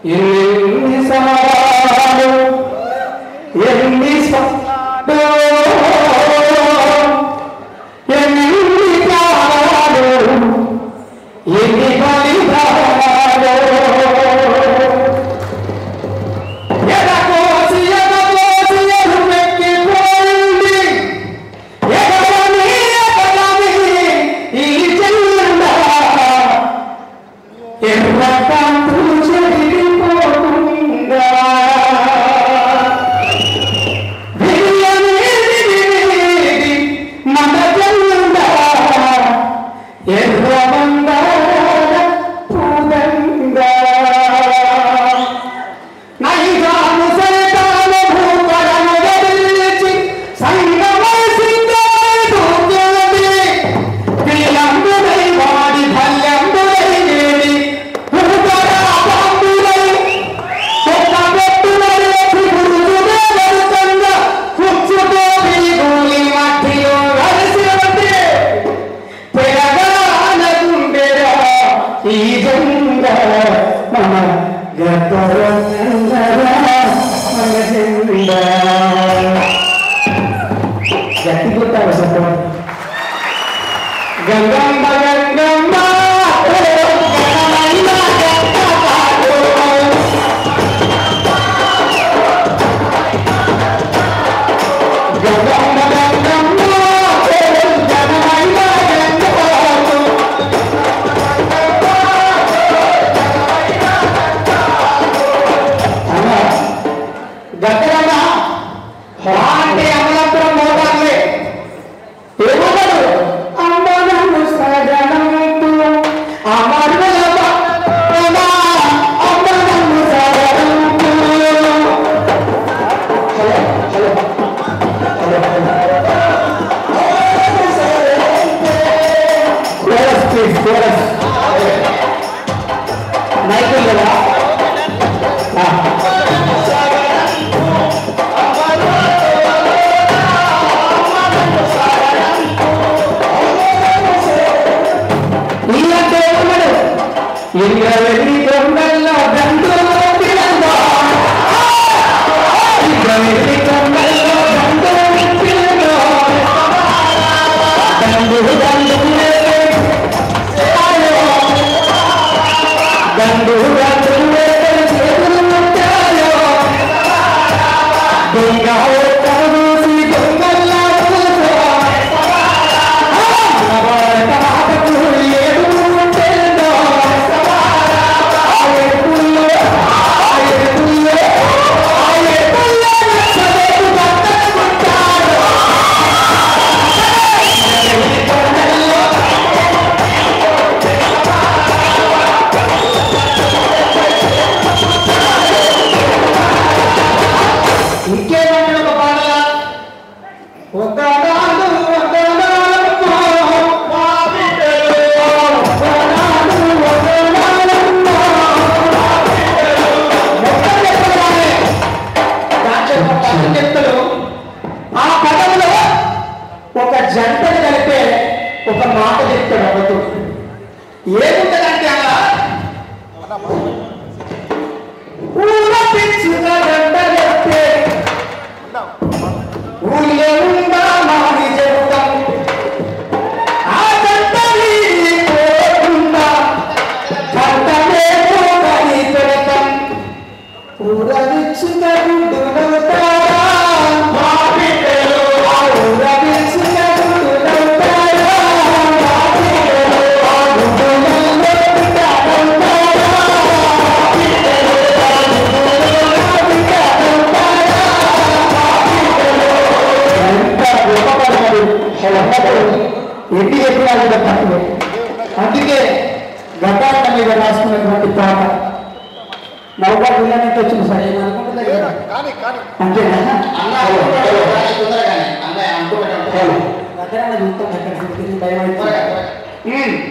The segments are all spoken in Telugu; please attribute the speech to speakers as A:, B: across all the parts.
A: ఎన్ని సారాలు ఎన్ని స్వప్నాలు ఎన్ని ప్రాణాలు ఎన్ని బలిదానాలు ఎదకోసి ఎదకోసి ఎదురెక్కిపోయింది ఎగరని ఎగరని ఈ జెండా ఎర్ర కాంతులు చెడిపోతుందా విరియని విరిగి మన జెండా ఎర్ర మందార పూదండా నైజాము సైతాను భూపడను వదిలిచి సంగమై సింగారుతుంది. వీలంబులై వాడి భల్యంబులై నేడి భూపడా బాంబులై ఒక్క పెట్టులై చిగురుతునే వెలుతంగా కూర్చుతో వీగులి మట్టిలో కలిసి ఉంది. తెలంగాణ గుండెరా ఈ జెండా మన గద్దర మన జెండా గట్టి కొట్టారు సత్యం గంగమ్మ గంగమ్మ ఓ గణమయ్య గట్టపాటు. గంగమ్మ గంగమ్మ ఓ గణమయ్య గట్టపాటు. అన్నా, గట్టరన్నా హా అంటే అమలాపురం మోటార్లే ఏమన్నాడు అమ్మనము సగనంతు అమరుల భక్తుల అమ్మనము సగనంతు hello hello chorus please chorus mic లేదా నీలంటే ఉన్నాడు ఇంద్ర వెళ్ళి కొండల్లో దండులో పిలందో ఇంద్ర వెళ్ళి కొండల్లో దండులో పిలందో దండు దండులే ఆయో. దండు దండులే చేతులు ముట్టాయో దొంగ ఒక్కరు చూసి దొంగల్లా చూసో ఇంకేమన్నా ఒక పాటలా ఒకనాడు ఒకనాడు మా బిడ్డలు ఒకనాడు ఒకనాడు మా బిడ్డలు మొక్కలు ఎత్తగానే దాంట్లో ఒక పదం చెప్తాడు ఆ పదంలో ఒక జంటను కలిపే ఒక మాట చెప్తాడు అవ్వదు ఏముంటదంటే అలా ఊర పిచ్చుగా జంట చెప్తే ఊళ్ళో ఉందా మాది చెబుతాం ఆ జంటని పోకుండా జంటనే పోగని పెడతాం ఊరవిచ్చిన గుడ్డులవుతారా మా బిడ్డలు ఆ ఊరవిచ్చిన గుడ్డులవుతారా మా బిడ్డలు ఆ గుడ్డులలో బిడ్డలవుతారా మా బిడ్డలు ఆ గుడ్డులలో బిడ్డలవుతారా ఎంత గొప్పపడతాడు ఎన్ని చెప్పినా కూడా తక్కువే అందుకే గతాట మీద రాసుకున్నటువంటి పాట నౌకా పిల్లలకి వచ్చిన సార్ ఏమనుకుంటుంది కదా
B: కానీ కానీ
A: అంతేనా
B: అన్న తొందరగానే అన్నయ్య అనుకుంటాడు
A: గతాన చూస్తాం ఎక్కడ తిరిగి భయం
B: త్వరగా,
A: అవుతుంది.
B: త్వరగా.
A: ఉమ్.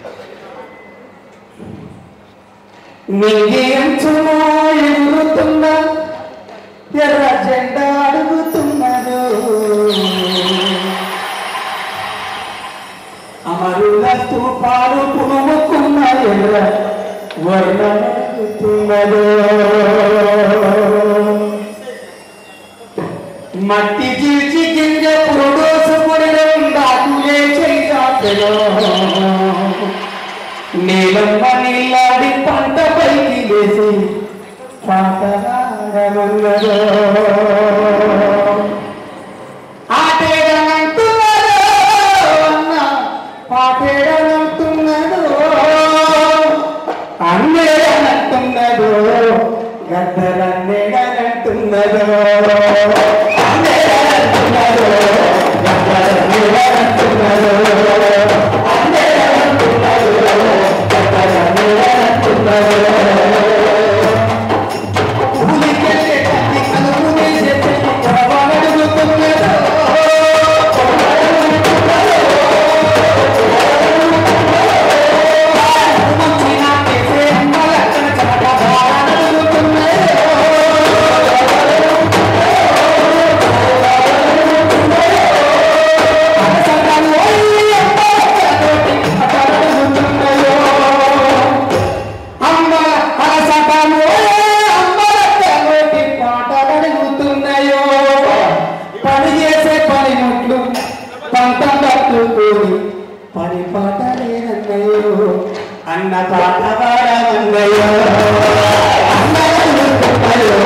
A: నీగేంచునా ఎగురుతున్నా ఎర్ర జెండా అడుగుతున్నదో అమరుల స్తూపాలు పులుముకున్న ఎర్ర వర్ణము పాటలుతున్నదో మట్టి చీల్చి గింజ పురుడోసుకుని దాటులే చేయాలో నీలమ్మ నీలాడి పంట పైకి లేసి పాటలాడమన్నదో ఆటేడనంటున్నదో అన్న పాటేడనంటున్నదో అన్నేడనంటున్నదో గద్దరన్నేడనంటున్నదో అన్నేడనంటున్నదో గద్దరన్నేడనంటున్నదో అన్నేడనంటున్నదో గద్దరన్నేడనంటున్నదో ఊరికెళ్ళే తల్లి కలుపునే చెప్పి కొడవలడుగుతున్నదో పని చేసే పని ముట్లు పంతం పట్టుకొని పని పాట లేదన్నయ్యో అన్న పాట పాడమన్నయ్యో అన్నయ్యో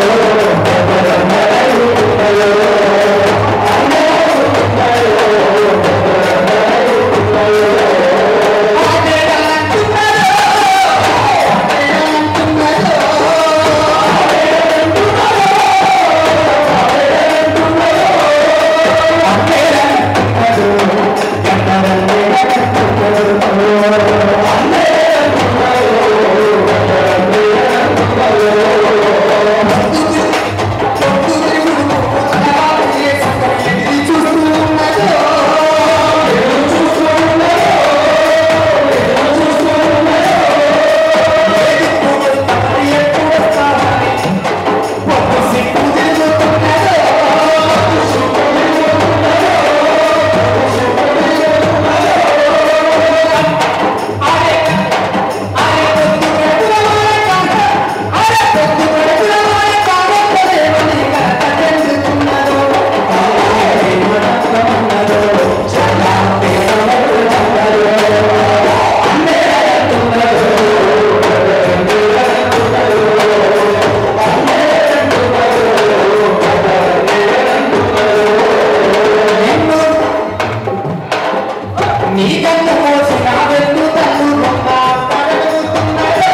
A: నీకన్ను మోసి నా వెన్ను తన్ను బొమ్మ పడగలుగుతున్నదో.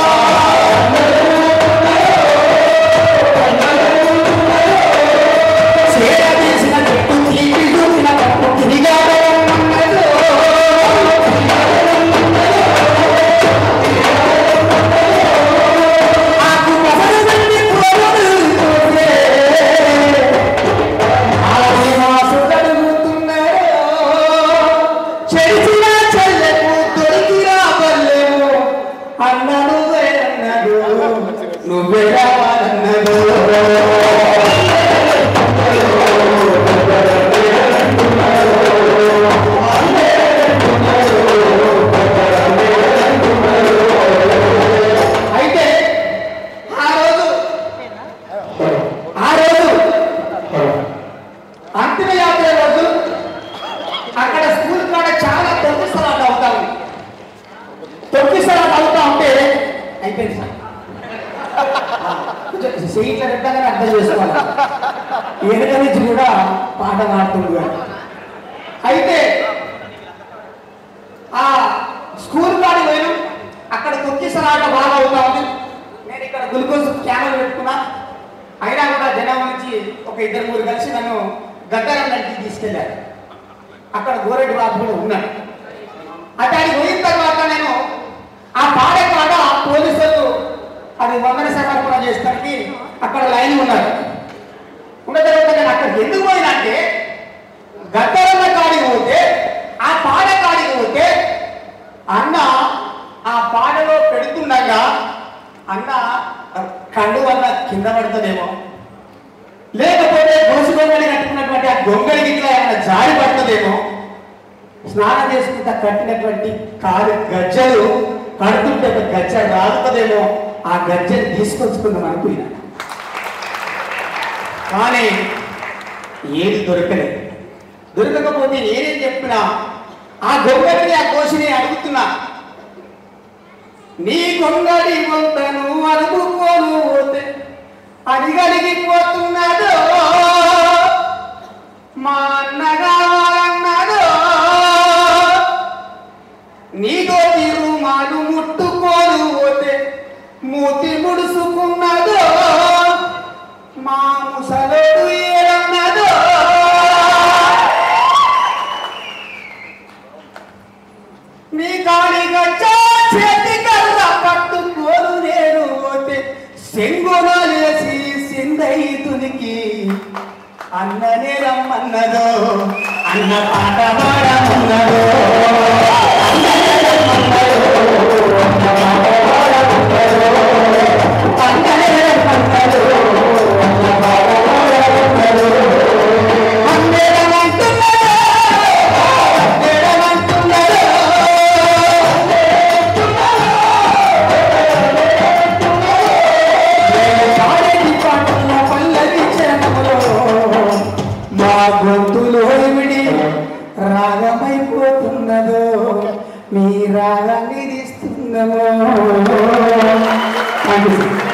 A: చేరదీసిన చెట్టు తీపి చూసిన పప్పు తిరిగాడన్నదో. ఆకు పసరు వెండి పువ్వులు తోసే. చెరిచిన చెల్లెకు దొరికిన బల్లెము అన్న నువ్వే అన్నదు నువ్వే రావాలన్నదు అయితే ఆ రోజు ఆ రోజు అంతిమ యాత్ర రోజు అక్కడ స్కూల్ కాడ చాలా తొక్కిసలాట అవుతా ఉంది తొక్కిసలాట అవుతా ఉంటే అయిపోయింది సార్ కొంచెం సీట్ల రెట్టగానే అర్థం చేసుకోవాలి వెనక నుంచి కూడా పాట పాడుతుంది వాడు. అయితే ఆ స్కూల్ కాడికి పోయినాం అక్కడ తొక్కిసలాట బాగా అవుతా ఉంది నేను ఇక్కడ గ్లూకోజ్ క్యానల్ పెట్టుకున్నా అయినా కూడా జనం నుంచి ఒక ఇద్దరు మూడు కలిసి నన్ను గద్దరంగంటికి తీసుకెళ్ళారు అక్కడ గోరెడ్డి బాబు కూడా ఉన్నాడు అతడికి పోయిన తర్వాత నేను ఆ పాడే పాట పోలీసులు అది వందన సమర్పణ చేస్తానికి అక్కడ లైన్ ఉన్నారు ఉన్న తర్వాత నేను అక్కడికి ఎందుకు పోయినా అంటే గద్దరన్న కాడికి పోతే ఆ పాడ కాడికి పోతే అన్న ఆ పాడలో పెడుతుండగా అన్న కండు వల్ల కింద పడుతుందేమో లేకపోతే గొలుసు గొంగళి కట్టుకున్నటువంటి ఆ గొంగళి గిట్లా ఏమైనా జారి పడుతుందేమో స్నానం చేసుకుంటా కట్టినటువంటి కాలు గజ్జలు కడుతుంటే ఒక గజ్జ రాగుతుందేమో ఆ గజ్జెని తీసుకొచ్చుకుందాం అనుకున్నా కానీ ఏది దొరకలేదు దొరకకపోతే నేనేం చెప్పినా ఆ గొంగడిని ఆ కోసిని అడుగుతున్నా నీ గొంగడి వంతను అడుగుకోను పోతే అడిగడిగిపోతున్నాడు మా అన్నగారన్నాడు నీతో తిరుమాలు ముట్టుకోను పోతే మూతి ముడుసుకున్నాడు మా ముసలోడు ఏడన్నాడు నీ కాడి గచ్చ చేతి కర్ర పట్టుకోను నేను పోతే సెంగునలేసి సిందైతునికి అన్ననే రమ్మన్నదో అన్న పాట పాడమన్నదో అన్ననే రమ్మన్నదో, అన్న పాట పాడమన్నదో, అన్ననే రమ్మన్నదో, అన్న పాట పాడమన్నదో. అన్నేరమంటున్నదో, అన్నేరమంటున్నదో, పాడేటి పాటల పల్లవి చరణములో మా గొంతులో విడి రాగమైపోతున్నదో మీ రాగాన్ని తీస్తున్నమో థ్యాంక్ యూ